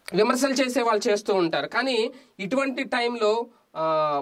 విమర్శలు చేసే వాళ్ళు చేస్తూ ఉంటారు కానీ ఇటువంటి టైంలో ఆ,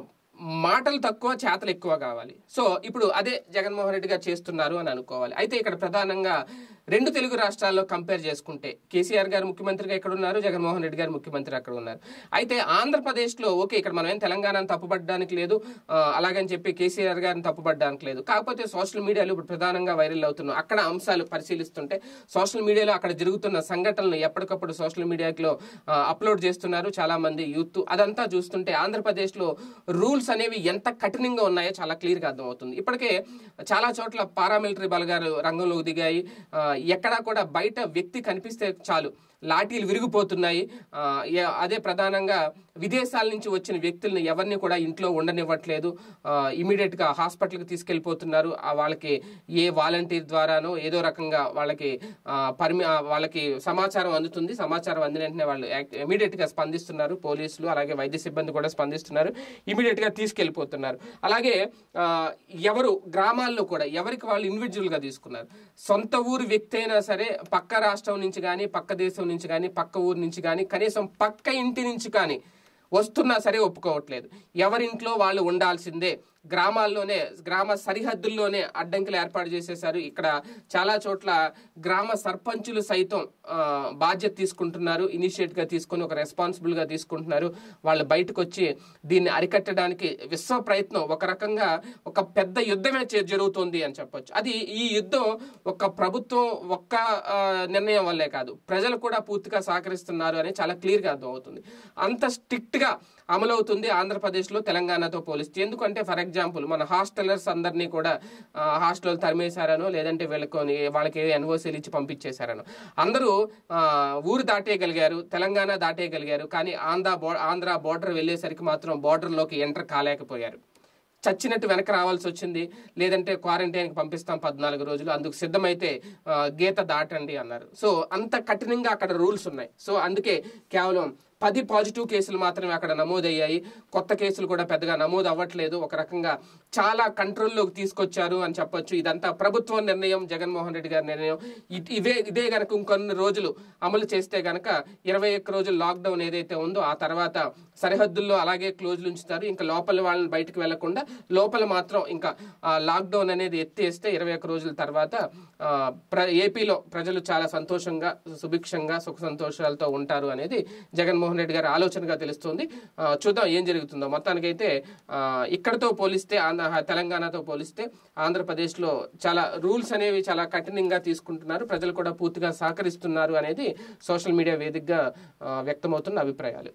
మాటలు తక్కువ చేతలు ఎక్కువ కావాలి సో ఇప్పుడు అదే జగన్మోహన్ రెడ్డి గారు చేస్తున్నారు అని అనుకోవాలి అయితే ఇక్కడ ప్రధానంగా రెండు తెలుగు రాష్ట్రాల్లో కంపేర్ చేసుకుంటే కేసీఆర్ గారు ముఖ్యమంత్రిగా ఎక్కడ ఉన్నారు జగన్మోహన్ రెడ్డి గారు ముఖ్యమంత్రి అక్కడ ఉన్నారు అయితే ఆంధ్రప్రదేశ్లో ఓకే ఇక్కడ మనం ఏం తెలంగాణను తప్పుపడడానికి లేదు ఆ, అలాగని చెప్పి కేసీఆర్ గారిని తప్పుపడడానికి లేదు కాకపోతే సోషల్ మీడియాలో ఇప్పుడు ప్రధానంగా వైరల్ అవుతున్నాం అక్కడ అంశాలు పరిశీలిస్తుంటే సోషల్ మీడియాలో అక్కడ జరుగుతున్న సంఘటనలు ఎప్పటికప్పుడు సోషల్ మీడియాలో అప్లోడ్ చేస్తున్నారు చాలా మంది యూత్ అదంతా చూస్తుంటే ఆంధ్రప్రదేశ్లో రూల్స్ అనేవి ఎంత కఠినంగా ఉన్నాయో చాలా క్లియర్గా అర్థమవుతుంది ఇప్పటికే చాలా చోట్ల పారామిలిటరీ బలగాలు రంగంలోకి దిగాయి ఆ, ఎక్కడా కూడా బయట వ్యక్తి కనిపిస్తే చాలు లాఠీలు విరిగిపోతున్నాయి ఆ, ఏ- అదే ప్రధానంగా విదేశాల నుంచి వచ్చిన వ్యక్తులను ఎవరిని కూడా ఇంట్లో ఉండనివ్వట్లేదు ఇమీడియట్ గా హాస్పిటల్కి తీసుకెళ్లిపోతున్నారు ఆ వాళ్ళకి ఏ వాలంటీర్ ద్వారానో ఏదో రకంగా వాళ్ళకి ఆ, పర్మి ఆ, వాళ్ళకి సమాచారం అందుతుంది సమాచారం అందిన వెంటనే వాళ్ళు ఇమీడియట్ గా స్పందిస్తున్నారు పోలీసులు అలాగే వైద్య సిబ్బంది కూడా స్పందిస్తున్నారు ఇమీడియట్ గా తీసుకెళ్లిపోతున్నారు అలాగే ఆ, ఎవరు గ్రామాల్లో కూడా ఎవరికి వాళ్ళు ఇండివిజువల్ గా తీసుకున్నారు సొంత ఊరు వ్యక్తి అయినా సరే పక్క రాష్ట్రం నుంచి కానీ పక్క దేశం నుంచి కానీ పక్క ఊరు నుంచి కానీ కనీసం పక్క ఇంటి నుంచి కానీ వస్తున్నా సరే ఒప్పుకోవట్లేదు ఎవరింట్లో వాళ్ళు ఉండాల్సిందే గ్రామాల్లోనే గ్రామ సరిహద్దుల్లోనే అడ్డంకులు ఏర్పాటు చేసేశారు ఇక్కడ చాలా చోట్ల గ్రామ సర్పంచులు సైతం ఆ, బాధ్యత తీసుకుంటున్నారు ఇనిషియేట్ గా తీసుకొని ఒక రెస్పాన్సిబుల్ గా తీసుకుంటున్నారు వాళ్ళు బయటకు వచ్చి దీన్ని అరికట్టడానికి విశ్వ ప్రయత్నం ఒక రకంగా ఒక పెద్ద యుద్ధమే చే- జరుగుతోంది అని చెప్పొచ్చు అది ఈ యుద్ధం ఒక ప్రభుత్వం ఒక్క ఆ, నిర్ణయం వల్లే కాదు ప్రజలు కూడా పూర్తిగా సహకరిస్తున్నారు అని చాలా క్లియర్ గా అర్థమవుతుంది అంత స్ట్రిక్ట్ గా అమలవుతుంది ఆంధ్రప్రదేశ్లో తెలంగాణతో పోలిస్తే ఎందుకంటే ఫర్ ఎగ్జాంపుల్ మన హాస్టలర్స్ అందరినీ కూడా హాస్టల్ తరిమేశారనో లేదంటే వీళ్ళకొని వాళ్ళకి ఎన్ఓసీలు ఇచ్చి పంపించేశారనో అందరూ ఆ, ఊరు దాటేయగలిగారు తెలంగాణ దాటేయగలిగారు కానీ ఆంధ్ర బో ఆంధ్ర బోర్డర్ వెళ్ళేసరికి మాత్రం బోర్డర్లోకి ఎంటర్ కాలేకపోయారు చచ్చినట్టు వెనక రావాల్సి వచ్చింది లేదంటే క్వారంటైన్కి పంపిస్తాం పద్నాలుగు రోజులు అందుకు సిద్ధమైతే ఆ, గీత దాటండి అన్నారు సో అంత కఠినంగా అక్కడ రూల్స్ ఉన్నాయి సో అందుకే కేవలం పది పాజిటివ్ కేసులు మాత్రమే అక్కడ నమోదయ్యాయి కొత్త కేసులు కూడా పెద్దగా నమోదు అవ్వట్లేదు ఒక రకంగా చాలా కంట్రోల్లోకి తీసుకొచ్చారు అని చెప్పొచ్చు ఇదంతా ప్రభుత్వం నిర్ణయం జగన్మోహన్ రెడ్డి గారి నిర్ణయం ఇ- ఇవే ఇదే గనక ఇంకొన్ని రోజులు అమలు చేస్తే గనక ఇరవై ఒక్క రోజులు లాక్డౌన్ ఏదైతే ఉందో ఆ తర్వాత సరిహద్దుల్లో అలాగే క్లోజ్ ఉంచుతారు ఇంకా లోపల వాళ్ళని బయటకు వెళ్లకుండా లోపల మాత్రం ఇంకా ఆ, లాక్డౌన్ అనేది ఎత్తేస్తే ఇరవై ఒక్క రోజుల తర్వాత ఆ, ప్ర ఏపీలో ప్రజలు చాలా సంతోషంగా సుభిక్షంగా సుఖ సంతోషాలతో ఉంటారు అనేది జగన్మోహన్ రెడ్డి గారి ఆలోచనగా తెలుస్తుంది ఆ, చూద్దాం ఏం జరుగుతుందో మొత్తానికైతే ఆ, ఇక్కడతో పోలిస్తే ఆంధ్ర తెలంగాణతో పోలిస్తే ఆంధ్రప్రదేశ్లో చాలా రూల్స్ అనేవి చాలా కఠినంగా తీసుకుంటున్నారు ప్రజలు కూడా పూర్తిగా సహకరిస్తున్నారు అనేది సోషల్ మీడియా వేదికగా ఆ, వ్యక్తమవుతున్న అభిప్రాయాలు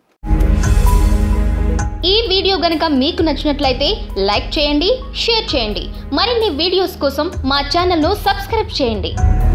ఈ వీడియో గనుక మీకు నచ్చినట్లయితే లైక్ చేయండి షేర్ చేయండి మరిన్ని వీడియోస్ కోసం మా ఛానల్ను సబ్స్క్రైబ్ చేయండి